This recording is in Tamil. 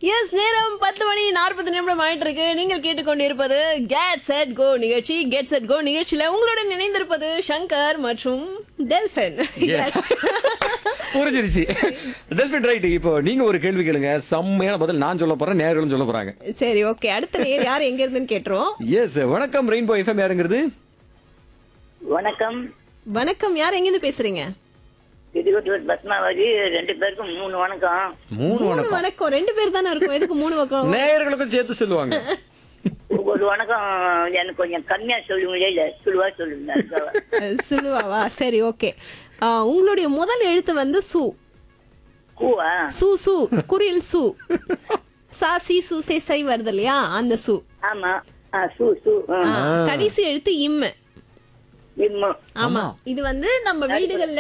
எஸ் நேரம் பத்து மணி நாற்பது நிமிடம் ஆயிட்டு இருக்கு நீங்கள் கேட்டுக்கொண்டிருப்பது கேட் செட் கோ நிகழ்ச்சி கெட் செட் கோ நிகழ்ச்சியில உங்களுடன் இணைந்திருப்பது சங்கர் மற்றும் டெல்பின் Yes. புரிஞ்சிருச்சு டெல்பின் ரைட் இப்போ நீங்க ஒரு கேள்வி கேளுங்க செம்மையான பதில் நான் சொல்ல போறேன் நேர்களும் சொல்ல போறாங்க சரி ஓகே அடுத்த நேர் யார் எங்க இருந்துன்னு கேட்டுருவோம் எஸ் வணக்கம் ரெயின்போ எஃப்எம் யாருங்கிறது வணக்கம் வணக்கம் யார் எங்க இருந்து பேசுறீங்க திருவட்டூர் பத்மாவதி ரெண்டு பேருக்கும் மூணு வணக்கம் மூணு மூணு வணக்கம் வணக்கம் ரெண்டு பேர் தானே இருக்கும் எதுக்கு மூணு வணக்கம் நேயர்களுக்கும் சேர்த்து சொல்லுவாங்க ஒவ்வொரு வணக்கம் எனக்கு கொஞ்சம் கம்மியா சொல்லுங்களே இல்ல சுழுவா சொல்லுங்க அதுக்காக. அஹ், சுலுவாவா சரி ஓகே உங்களுடைய முதல் எழுத்து வந்து சு கூவா சு சு குரில் சு சா சி சு சே சை வருது இல்லையா அந்த சு ஆமா ஆ, சு சு ஆ. ஆ, கடைசி எழுத்து இம்மு இம்மு ஆமா இது வந்து நம்ம வீடுகள்ல